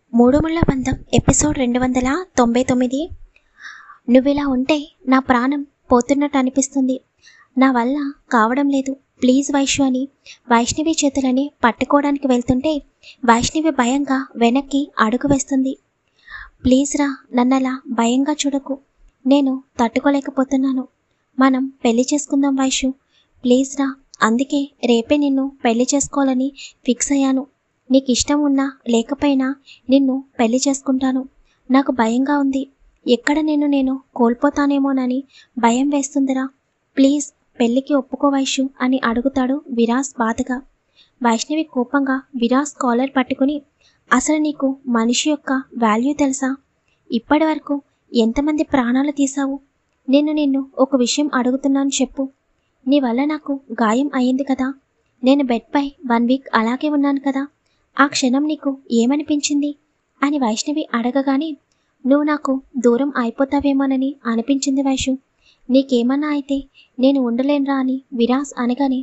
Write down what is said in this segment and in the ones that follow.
మూడు ముళ్ళ బంధం ఎపిసోడ్ రెండు వందల తొంభై తొమ్మిది నువ్విలా ఉంటే నా ప్రాణం పోతున్నట్టు అనిపిస్తుంది నా వల్ల కావడం లేదు ప్లీజ్ వైష్ణు అని వైష్ణవి చేతులని పట్టుకోవడానికి వెళ్తుంటే వైష్ణవి భయంగా వెనక్కి అడుగు వేస్తుంది ప్లీజ్ రా నన్నలా భయంగా చూడకు నేను తట్టుకోలేకపోతున్నాను మనం పెళ్లి చేసుకుందాం వైషు ప్లీజ్ రా అందుకే రేపే నిన్ను పెళ్లి చేసుకోవాలని ఫిక్స్ అయ్యాను నీకు ఇష్టం ఉన్నా లేకపోయినా నిన్ను పెళ్లి చేసుకుంటాను నాకు భయంగా ఉంది ఎక్కడ నేను నేను కోల్పోతానేమోనని భయం వేస్తుందిరా ప్లీజ్ పెళ్లికి ఒప్పుకో వైషు అని అడుగుతాడు విరాస్ బాధగా వైష్ణవి కోపంగా విరాస్ కాలర్ పట్టుకుని అసలు నీకు మనిషి యొక్క వాల్యూ తెలుసా ఇప్పటి వరకు ఎంతమంది ప్రాణాలు తీసావు నేను నిన్ను ఒక విషయం అడుగుతున్నాను చెప్పు నీ వల్ల నాకు గాయం అయింది కదా నేను బెడ్పై వన్ వీక్ అలాగే ఉన్నాను కదా ఆ క్షణం నీకు ఏమనిపించింది అని వైష్ణవి అడగగానే నువ్వు నాకు దూరం అయిపోతావేమోనని అనిపించింది వైషు నీకేమన్నా అయితే నేను ఉండలేనురా అని విరాస్ అనగానే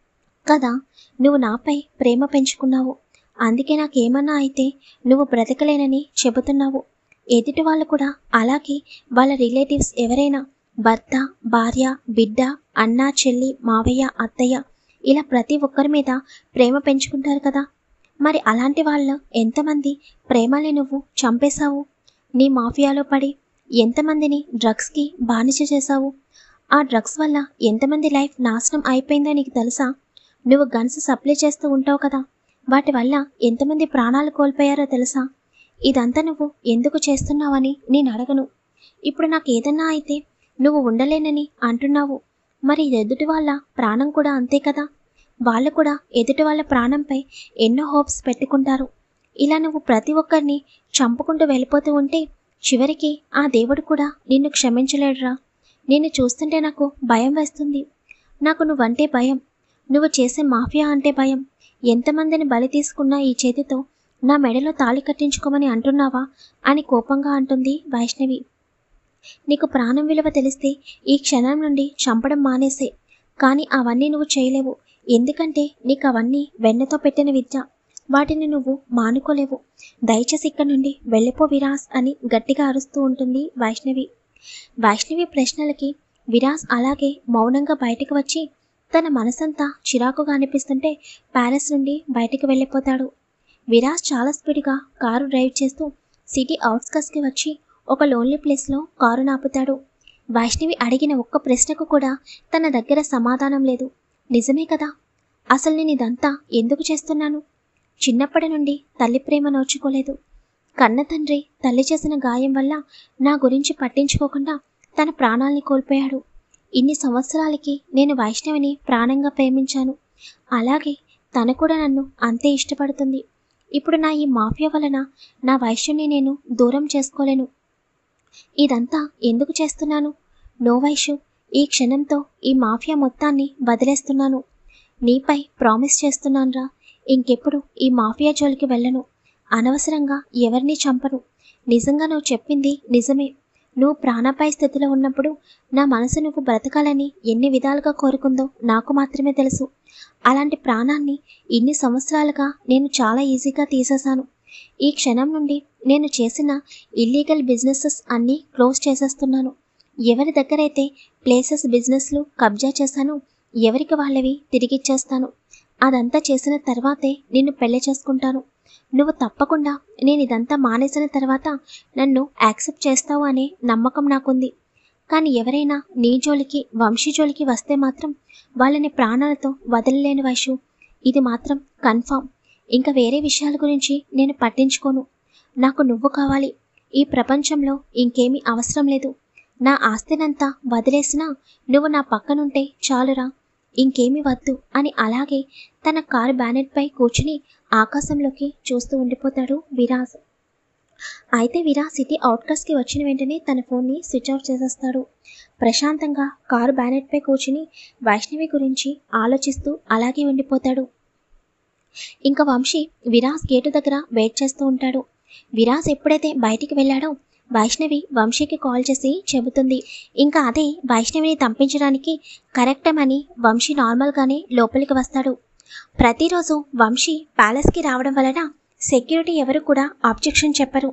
కదా నువ్వు నాపై ప్రేమ పెంచుకున్నావు అందుకే నాకేమన్నా అయితే నువ్వు బ్రతకలేనని చెబుతున్నావు ఎదుటి వాళ్ళు కూడా అలాగే వాళ్ళ రిలేటివ్స్ ఎవరైనా భర్త భార్య బిడ్డ అన్న చెల్లి మావయ్య అత్తయ్య ఇలా ప్రతి ఒక్కరి మీద ప్రేమ పెంచుకుంటారు కదా మరి అలాంటి వాళ్ళ ఎంతమంది ప్రేమల్ని నువ్వు చంపేశావు నీ మాఫియాలో పడి ఎంతమందిని డ్రగ్స్కి బానిస చేశావు ఆ డ్రగ్స్ వల్ల ఎంతమంది లైఫ్ నాశనం అయిపోయిందో నీకు తెలుసా నువ్వు గన్స్ సప్లై చేస్తూ ఉంటావు కదా వాటి వల్ల ఎంతమంది ప్రాణాలు కోల్పోయారో తెలుసా ఇదంతా నువ్వు ఎందుకు చేస్తున్నావని నేను అడగను ఇప్పుడు నాకు ఏదన్నా అయితే నువ్వు ఉండలేనని అంటున్నావు మరి ఎదుటి వాళ్ళ ప్రాణం కూడా అంతే కదా వాళ్ళు కూడా ఎదుటి వాళ్ళ ప్రాణంపై ఎన్నో హోప్స్ పెట్టుకుంటారు ఇలా నువ్వు ప్రతి ఒక్కరిని చంపుకుంటూ వెళ్ళిపోతూ ఉంటే చివరికి ఆ దేవుడు కూడా నిన్ను క్షమించలేడురా నిన్ను చూస్తుంటే నాకు భయం వేస్తుంది నాకు నువ్వంటే భయం నువ్వు చేసే మాఫియా అంటే భయం ఎంతమందిని బలి తీసుకున్నా ఈ చేతితో నా మెడలో తాళి కట్టించుకోమని అంటున్నావా అని కోపంగా అంటుంది వైష్ణవి నీకు ప్రాణం విలువ తెలిస్తే ఈ క్షణం నుండి చంపడం మానేసే కానీ అవన్నీ నువ్వు చేయలేవు ఎందుకంటే నీకు అవన్నీ వెన్నతో పెట్టిన విద్య వాటిని నువ్వు మానుకోలేవు దయచేసి ఇక్కడ నుండి వెళ్ళిపో విరాస్ అని గట్టిగా అరుస్తూ ఉంటుంది వైష్ణవి వైష్ణవి ప్రశ్నలకి విరాస్ అలాగే మౌనంగా బయటకు వచ్చి తన మనసంతా చిరాకుగా అనిపిస్తుంటే ప్యాలెస్ నుండి బయటికి వెళ్ళిపోతాడు విరాస్ చాలా స్పీడ్గా కారు డ్రైవ్ చేస్తూ సిటీ అవుట్స్కట్స్కి వచ్చి ఒక లోన్లీ ప్లేస్లో కారు నాపుతాడు వైష్ణవి అడిగిన ఒక్క ప్రశ్నకు కూడా తన దగ్గర సమాధానం లేదు నిజమే కదా అసలు నేను ఇదంతా ఎందుకు చేస్తున్నాను చిన్నప్పటి నుండి తల్లి ప్రేమ నోచుకోలేదు కన్న తండ్రి తల్లి చేసిన గాయం వల్ల నా గురించి పట్టించుకోకుండా తన ప్రాణాల్ని కోల్పోయాడు ఇన్ని సంవత్సరాలకి నేను వైష్ణవిని ప్రాణంగా ప్రేమించాను అలాగే తను కూడా నన్ను అంతే ఇష్టపడుతుంది ఇప్పుడు నా ఈ మాఫియా వలన నా వైశ్యుని నేను దూరం చేసుకోలేను ఇదంతా ఎందుకు చేస్తున్నాను నో వైషు ఈ క్షణంతో ఈ మాఫియా మొత్తాన్ని వదిలేస్తున్నాను నీపై ప్రామిస్ చేస్తున్నానురా ఇంకెప్పుడు ఈ మాఫియా జోలికి వెళ్ళను అనవసరంగా ఎవరిని చంపను నిజంగా నువ్వు చెప్పింది నిజమే నువ్వు ప్రాణాపాయ స్థితిలో ఉన్నప్పుడు నా మనసు నువ్వు బ్రతకాలని ఎన్ని విధాలుగా కోరుకుందో నాకు మాత్రమే తెలుసు అలాంటి ప్రాణాన్ని ఇన్ని సంవత్సరాలుగా నేను చాలా ఈజీగా తీసేశాను ఈ క్షణం నుండి నేను చేసిన ఇల్లీగల్ బిజినెసెస్ అన్నీ క్లోజ్ చేసేస్తున్నాను ఎవరి దగ్గరైతే ప్లేసెస్ బిజినెస్లు కబ్జా చేశానో ఎవరికి వాళ్ళవి తిరిగిచ్చేస్తాను అదంతా చేసిన తర్వాతే నిన్ను పెళ్లి చేసుకుంటాను నువ్వు తప్పకుండా నేను ఇదంతా మానేసిన తర్వాత నన్ను యాక్సెప్ట్ చేస్తావు అనే నమ్మకం నాకుంది కానీ ఎవరైనా నీ జోలికి వంశీ జోలికి వస్తే మాత్రం వాళ్ళని ప్రాణాలతో వదలలేని వైషు ఇది మాత్రం కన్ఫామ్ ఇంకా వేరే విషయాల గురించి నేను పట్టించుకోను నాకు నువ్వు కావాలి ఈ ప్రపంచంలో ఇంకేమీ అవసరం లేదు నా ఆస్తినంతా వదిలేసినా నువ్వు నా పక్కనుంటే చాలురా ఇంకేమీ వద్దు అని అలాగే తన కారు బ్యానెట్పై కూర్చుని ఆకాశంలోకి చూస్తూ ఉండిపోతాడు విరాజ్ అయితే విరాజ్ సిటీ అవుట్కట్స్కి వచ్చిన వెంటనే తన ఫోన్ని స్విచ్ ఆఫ్ చేసేస్తాడు ప్రశాంతంగా కారు బ్యానెట్పై కూర్చుని వైష్ణవి గురించి ఆలోచిస్తూ అలాగే ఉండిపోతాడు ఇంకా వంశీ విరాజ్ గేటు దగ్గర వెయిట్ చేస్తూ ఉంటాడు విరాజ్ ఎప్పుడైతే బయటికి వెళ్ళాడో వైష్ణవి వంశీకి కాల్ చేసి చెబుతుంది ఇంకా అదే వైష్ణవిని తంపించడానికి కరెక్టమని వంశీ నార్మల్గానే లోపలికి వస్తాడు ప్రతిరోజు వంశీ ప్యాలెస్కి రావడం వలన సెక్యూరిటీ ఎవరు కూడా ఆబ్జెక్షన్ చెప్పరు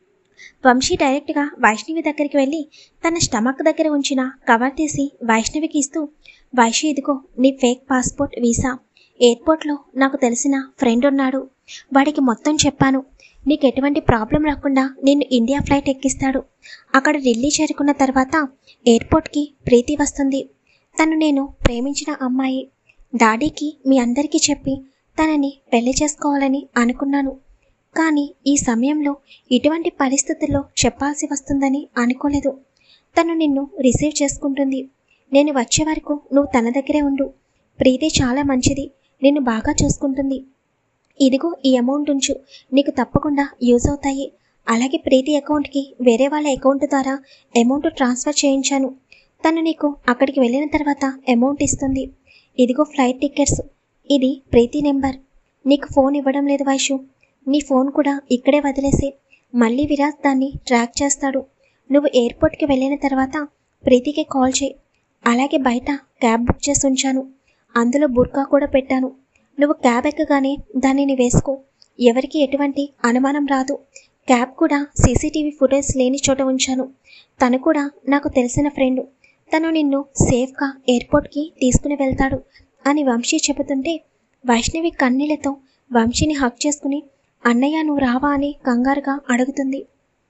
వంశీ డైరెక్ట్గా వైష్ణవి దగ్గరికి వెళ్ళి తన స్టమక్ దగ్గర ఉంచిన కవర్ తీసి వైష్ణవికి ఇస్తూ వైషి ఇదిగో నీ ఫేక్ పాస్పోర్ట్ వీసా ఎయిర్పోర్ట్లో నాకు తెలిసిన ఫ్రెండ్ ఉన్నాడు వాడికి మొత్తం చెప్పాను నీకు ఎటువంటి ప్రాబ్లం రాకుండా నిన్ను ఇండియా ఫ్లైట్ ఎక్కిస్తాడు అక్కడ ఢిల్లీ చేరుకున్న తర్వాత ఎయిర్పోర్ట్కి ప్రీతి వస్తుంది తను నేను ప్రేమించిన అమ్మాయి డాడీకి మీ అందరికీ చెప్పి తనని పెళ్లి చేసుకోవాలని అనుకున్నాను కానీ ఈ సమయంలో ఇటువంటి పరిస్థితుల్లో చెప్పాల్సి వస్తుందని అనుకోలేదు తను నిన్ను రిసీవ్ చేసుకుంటుంది నేను వచ్చే వరకు నువ్వు తన దగ్గరే ఉండు ప్రీతి చాలా మంచిది నిన్ను బాగా చూసుకుంటుంది ఇదిగో ఈ అమౌంట్ ఉంచు నీకు తప్పకుండా యూజ్ అవుతాయి అలాగే ప్రీతి అకౌంట్కి వేరే వాళ్ళ అకౌంట్ ద్వారా అమౌంట్ ట్రాన్స్ఫర్ చేయించాను తను నీకు అక్కడికి వెళ్ళిన తర్వాత అమౌంట్ ఇస్తుంది ఇదిగో ఫ్లైట్ టికెట్స్ ఇది ప్రీతి నెంబర్ నీకు ఫోన్ ఇవ్వడం లేదు వైషు నీ ఫోన్ కూడా ఇక్కడే వదిలేసి మళ్ళీ విరాజ్ దాన్ని ట్రాక్ చేస్తాడు నువ్వు ఎయిర్పోర్ట్కి వెళ్ళిన తర్వాత ప్రీతికి కాల్ చేయి అలాగే బయట క్యాబ్ బుక్ చేసి ఉంచాను అందులో బుర్కా కూడా పెట్టాను నువ్వు క్యాబ్ ఎక్కగానే దానిని వేసుకో ఎవరికి ఎటువంటి అనుమానం రాదు క్యాబ్ కూడా సీసీటీవీ ఫుటేజ్ లేని చోట ఉంచాను తను కూడా నాకు తెలిసిన ఫ్రెండ్ తను నిన్ను సేఫ్గా ఎయిర్పోర్ట్కి తీసుకుని వెళ్తాడు అని వంశీ చెబుతుంటే వైష్ణవి కన్నీళ్లతో వంశీని హక్ చేసుకుని అన్నయ్య నువ్వు రావా అని కంగారుగా అడుగుతుంది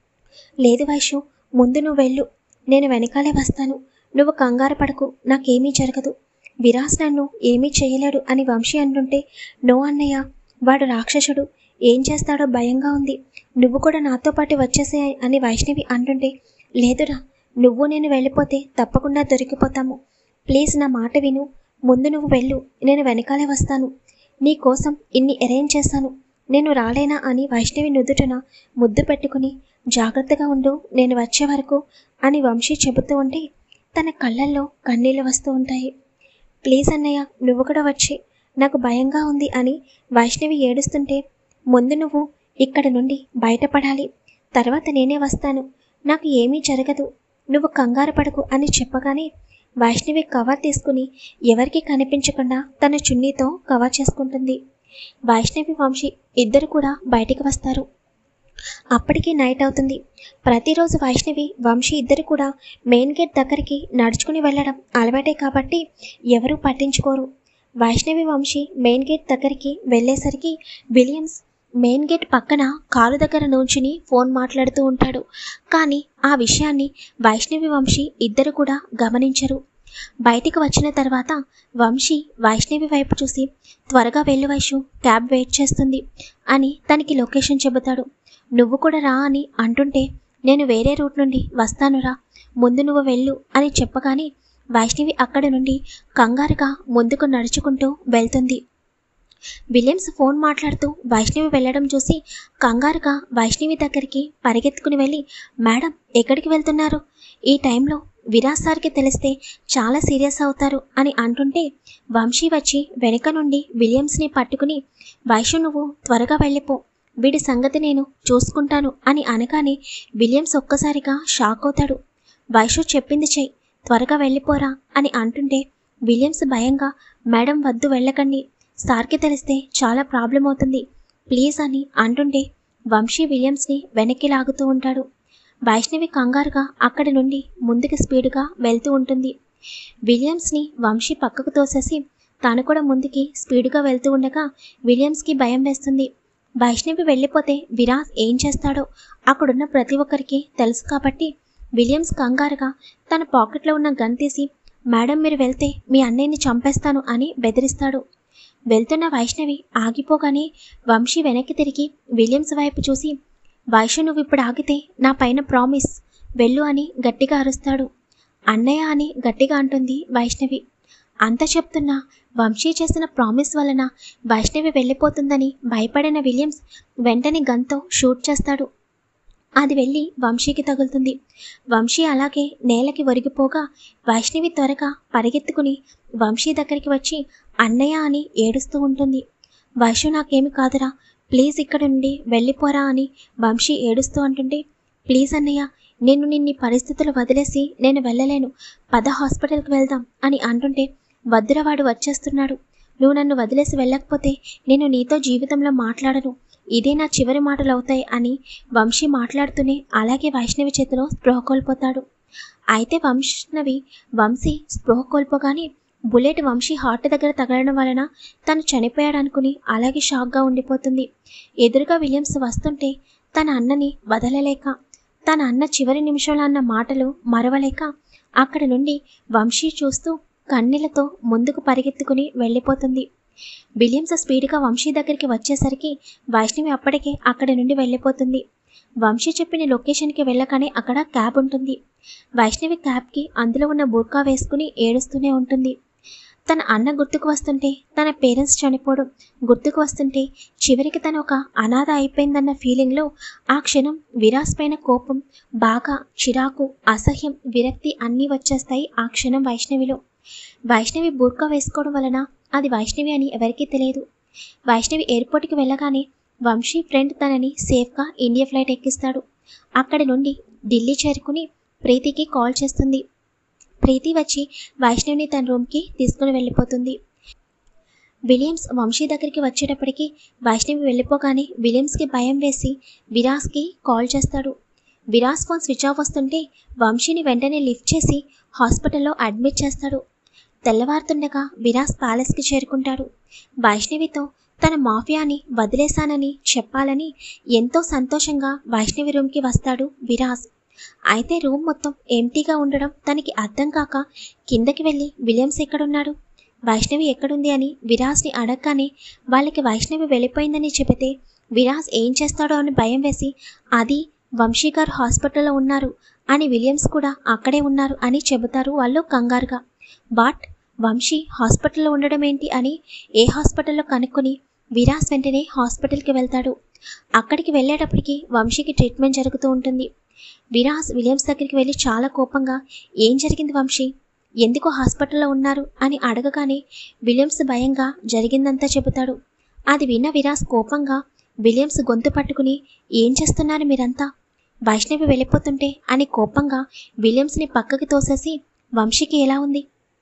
లేదు వైషు ముందు నువ్వు వెళ్ళు నేను వెనకాలే వస్తాను నువ్వు కంగారు పడకు నాకేమీ జరగదు విరాస్ నన్ను ఏమీ చేయలేడు అని వంశీ అంటుంటే నో అన్నయ్య వాడు రాక్షసుడు ఏం చేస్తాడో భయంగా ఉంది నువ్వు కూడా నాతో పాటు వచ్చేసే అని వైష్ణవి అంటుంటే లేదురా నువ్వు నేను వెళ్ళిపోతే తప్పకుండా దొరికిపోతాము ప్లీజ్ నా మాట విను ముందు నువ్వు వెళ్ళు నేను వెనకాలే వస్తాను నీ కోసం ఇన్ని అరేంజ్ చేశాను నేను రాలేనా అని వైష్ణవి నుదుటన ముద్దు పెట్టుకుని జాగ్రత్తగా ఉండు నేను వచ్చే వరకు అని వంశీ చెబుతూ ఉంటే తన కళ్ళల్లో కన్నీళ్ళు వస్తూ ఉంటాయి ప్లీజ్ అన్నయ్య నువ్వు కూడా వచ్చి నాకు భయంగా ఉంది అని వైష్ణవి ఏడుస్తుంటే ముందు నువ్వు ఇక్కడ నుండి బయటపడాలి తర్వాత నేనే వస్తాను నాకు ఏమీ జరగదు నువ్వు కంగారు పడకు అని చెప్పగానే వైష్ణవి కవర్ తీసుకుని ఎవరికీ కనిపించకుండా తన చున్నీతో కవర్ చేసుకుంటుంది వైష్ణవి వంశీ ఇద్దరు కూడా బయటికి వస్తారు అప్పటికి నైట్ అవుతుంది ప్రతిరోజు వైష్ణవి వంశీ ఇద్దరు కూడా మెయిన్ గేట్ దగ్గరికి నడుచుకుని వెళ్ళడం అలవాటే కాబట్టి ఎవరూ పట్టించుకోరు వైష్ణవి వంశీ మెయిన్ గేట్ దగ్గరికి వెళ్ళేసరికి విలియమ్స్ మెయిన్ గేట్ పక్కన కాలు దగ్గర నుంచుని ఫోన్ మాట్లాడుతూ ఉంటాడు కానీ ఆ విషయాన్ని వైష్ణవి వంశీ ఇద్దరు కూడా గమనించరు బయటికి వచ్చిన తర్వాత వంశీ వైష్ణవి వైపు చూసి త్వరగా వెళ్ళు వైషు క్యాబ్ వెయిట్ చేస్తుంది అని తనకి లొకేషన్ చెబుతాడు నువ్వు కూడా రా అని అంటుంటే నేను వేరే రూట్ నుండి వస్తానురా ముందు నువ్వు వెళ్ళు అని చెప్పగానే వైష్ణవి అక్కడి నుండి కంగారుగా ముందుకు నడుచుకుంటూ వెళ్తుంది విలియమ్స్ ఫోన్ మాట్లాడుతూ వైష్ణవి వెళ్ళడం చూసి కంగారుగా వైష్ణవి దగ్గరికి పరిగెత్తుకుని వెళ్ళి మేడం ఎక్కడికి వెళ్తున్నారు ఈ టైంలో విరాజ్ సార్కి తెలిస్తే చాలా సీరియస్ అవుతారు అని అంటుంటే వంశీ వచ్చి వెనుక నుండి విలియమ్స్ని పట్టుకుని వైషు నువ్వు త్వరగా వెళ్ళిపో వీడి సంగతి నేను చూసుకుంటాను అని అనగానే విలియమ్స్ ఒక్కసారిగా షాక్ అవుతాడు వైషు చెప్పింది చెయ్యి త్వరగా వెళ్ళిపోరా అని అంటుంటే విలియమ్స్ భయంగా మేడం వద్దు వెళ్ళకండి సార్కి తెలిస్తే చాలా ప్రాబ్లం అవుతుంది ప్లీజ్ అని అంటుంటే వంశీ విలియమ్స్ని వెనక్కి లాగుతూ ఉంటాడు వైష్ణవి కంగారుగా అక్కడి నుండి ముందుకు స్పీడ్గా వెళ్తూ ఉంటుంది విలియమ్స్ని వంశీ పక్కకు తోసేసి తాను కూడా ముందుకి స్పీడ్గా వెళ్తూ ఉండగా విలియమ్స్కి భయం వేస్తుంది వైష్ణవి వెళ్ళిపోతే విరాజ్ ఏం చేస్తాడో అక్కడున్న ప్రతి ఒక్కరికి తెలుసు కాబట్టి విలియమ్స్ కంగారుగా తన పాకెట్లో ఉన్న గన్ తీసి మేడం మీరు వెళ్తే మీ అన్నయ్యని చంపేస్తాను అని బెదిరిస్తాడు వెళ్తున్న వైష్ణవి ఆగిపోగానే వంశీ వెనక్కి తిరిగి విలియమ్స్ వైపు చూసి వైషు నువ్వు ఇప్పుడు ఆగితే నా పైన ప్రామిస్ వెళ్ళు అని గట్టిగా అరుస్తాడు అన్నయ్య అని గట్టిగా అంటుంది వైష్ణవి అంత చెప్తున్నా వంశీ చేసిన ప్రామిస్ వలన వైష్ణవి వెళ్ళిపోతుందని భయపడిన విలియమ్స్ వెంటనే గన్తో షూట్ చేస్తాడు అది వెళ్ళి వంశీకి తగులుతుంది వంశీ అలాగే నేలకి ఒరిగిపోగా వైష్ణవి త్వరగా పరిగెత్తుకుని వంశీ దగ్గరికి వచ్చి అన్నయ్య అని ఏడుస్తూ ఉంటుంది వైషు నాకేమి కాదురా ప్లీజ్ ఇక్కడ నుండి వెళ్ళిపోరా అని వంశీ ఏడుస్తూ అంటుంటే ప్లీజ్ అన్నయ్య నేను నిన్ని పరిస్థితులు వదిలేసి నేను వెళ్ళలేను పద హాస్పిటల్కి వెళ్దాం అని అంటుంటే వద్దురా వాడు వచ్చేస్తున్నాడు నువ్వు నన్ను వదిలేసి వెళ్ళకపోతే నేను నీతో జీవితంలో మాట్లాడను ఇదే నా చివరి మాటలు అవుతాయి అని వంశీ మాట్లాడుతూనే అలాగే వైష్ణవి చేతిలో స్పృహ కోల్పోతాడు అయితే వంశనవి వంశీ స్పృహ కోల్పోగానే బుల్లెట్ వంశీ హార్ట్ దగ్గర తగలడం వలన తను చనిపోయాడు అనుకుని అలాగే షాక్గా ఉండిపోతుంది ఎదురుగా విలియమ్స్ వస్తుంటే తన అన్నని వదలలేక తన అన్న చివరి నిమిషంలో అన్న మాటలు మరవలేక అక్కడి నుండి వంశీ చూస్తూ కన్నీళ్లతో ముందుకు పరిగెత్తుకుని వెళ్ళిపోతుంది విలియమ్స్ స్పీడ్గా వంశీ దగ్గరికి వచ్చేసరికి వైష్ణవి అప్పటికే అక్కడి నుండి వెళ్ళిపోతుంది వంశీ చెప్పిన లొకేషన్కి వెళ్ళగానే అక్కడ క్యాబ్ ఉంటుంది వైష్ణవి క్యాబ్కి అందులో ఉన్న బూర్కా వేసుకుని ఏడుస్తూనే ఉంటుంది తన అన్న గుర్తుకు వస్తుంటే తన పేరెంట్స్ చనిపోవడం గుర్తుకు వస్తుంటే చివరికి తను ఒక అనాథ అయిపోయిందన్న ఫీలింగ్లో ఆ క్షణం విరాస్ పైన కోపం బాగా చిరాకు అసహ్యం విరక్తి అన్నీ వచ్చేస్తాయి ఆ క్షణం వైష్ణవిలో వైష్ణవి బూర్కా వేసుకోవడం వలన అది వైష్ణవి అని ఎవరికీ తెలియదు వైష్ణవి ఎయిర్పోర్ట్కి వెళ్ళగానే వంశీ ఫ్రెండ్ తనని సేఫ్గా ఇండియా ఫ్లైట్ ఎక్కిస్తాడు అక్కడి నుండి ఢిల్లీ చేరుకుని ప్రీతికి కాల్ చేస్తుంది ప్రీతి వచ్చి వైష్ణవిని తన రూమ్కి తీసుకుని వెళ్ళిపోతుంది విలియమ్స్ వంశీ దగ్గరికి వచ్చేటప్పటికి వైష్ణవి వెళ్ళిపోగానే విలియమ్స్కి భయం వేసి విరాస్కి కాల్ చేస్తాడు విరాస్ ఫోన్ స్విచ్ ఆఫ్ వస్తుంటే వంశీని వెంటనే లిఫ్ట్ చేసి హాస్పిటల్లో అడ్మిట్ చేస్తాడు తెల్లవారుతుండగా విరాస్ ప్యాలెస్కి చేరుకుంటాడు వైష్ణవితో తన మాఫియాని వదిలేశానని చెప్పాలని ఎంతో సంతోషంగా వైష్ణవి రూమ్కి వస్తాడు విరాజ్ అయితే రూమ్ మొత్తం ఎంటీగా ఉండడం తనకి అర్థం కాక కిందకి వెళ్ళి విలియమ్స్ ఎక్కడున్నాడు వైష్ణవి ఎక్కడుంది అని విరాజ్ని అడగగానే వాళ్ళకి వైష్ణవి వెళ్ళిపోయిందని చెబితే విరాజ్ ఏం చేస్తాడో అని భయం వేసి అది వంశీ గారు హాస్పిటల్లో ఉన్నారు అని విలియమ్స్ కూడా అక్కడే ఉన్నారు అని చెబుతారు వాళ్ళు కంగారుగా బట్ వంశీ హాస్పిటల్లో ఉండడం ఏంటి అని ఏ హాస్పిటల్లో కనుక్కొని విరాస్ వెంటనే హాస్పిటల్కి వెళ్తాడు అక్కడికి వెళ్ళేటప్పటికి వంశీకి ట్రీట్మెంట్ జరుగుతూ ఉంటుంది విరాస్ విలియమ్స్ దగ్గరికి వెళ్ళి చాలా కోపంగా ఏం జరిగింది వంశీ ఎందుకు హాస్పిటల్లో ఉన్నారు అని అడగగానే విలియమ్స్ భయంగా జరిగిందంతా చెబుతాడు అది విన్న విరాస్ కోపంగా విలియమ్స్ గొంతు పట్టుకుని ఏం చేస్తున్నారు మీరంతా వైష్ణవి వెళ్ళిపోతుంటే అని కోపంగా విలియమ్స్ని పక్కకి తోసేసి వంశీకి ఎలా ఉంది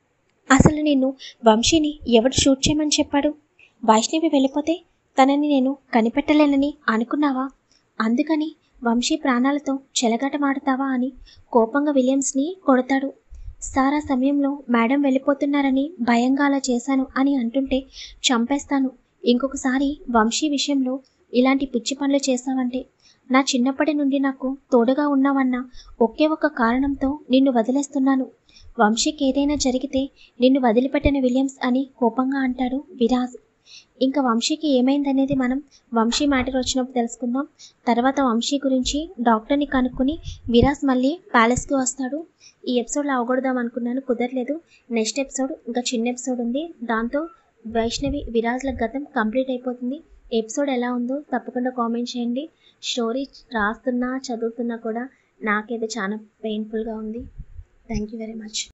అసలు నిన్ను వంశీని ఎవడు షూట్ చేయమని చెప్పాడు వైష్ణవి వెళ్ళిపోతే తనని నేను కనిపెట్టలేనని అనుకున్నావా అందుకని వంశీ ప్రాణాలతో చెలగాటమాడతావా అని కోపంగా విలియమ్స్ని కొడతాడు సారా సమయంలో మేడం వెళ్ళిపోతున్నారని భయంగా అలా చేశాను అని అంటుంటే చంపేస్తాను ఇంకొకసారి వంశీ విషయంలో ఇలాంటి పిచ్చి పనులు చేశావంటే నా చిన్నప్పటి నుండి నాకు తోడుగా ఉన్నావన్న ఒకే ఒక కారణంతో నిన్ను వదిలేస్తున్నాను వంశీకి ఏదైనా జరిగితే నిన్ను వదిలిపెట్టిన విలియమ్స్ అని కోపంగా అంటాడు విరాజ్ ఇంకా వంశీకి ఏమైందనేది మనం వంశీ మ్యాటర్ వచ్చినప్పుడు తెలుసుకుందాం తర్వాత వంశీ గురించి డాక్టర్ని కనుక్కొని విరాజ్ మళ్ళీ ప్యాలెస్కి వస్తాడు ఈ ఎపిసోడ్లో అవగొడదాం అనుకున్నాను కుదరలేదు నెక్స్ట్ ఎపిసోడ్ ఇంకా చిన్న ఎపిసోడ్ ఉంది దాంతో వైష్ణవి విరాజ్ల గతం కంప్లీట్ అయిపోతుంది ఎపిసోడ్ ఎలా ఉందో తప్పకుండా కామెంట్ చేయండి స్టోరీ రాస్తున్నా చదువుతున్నా కూడా నాకైతే చాలా పెయిన్ఫుల్గా ఉంది థ్యాంక్ యూ వెరీ మచ్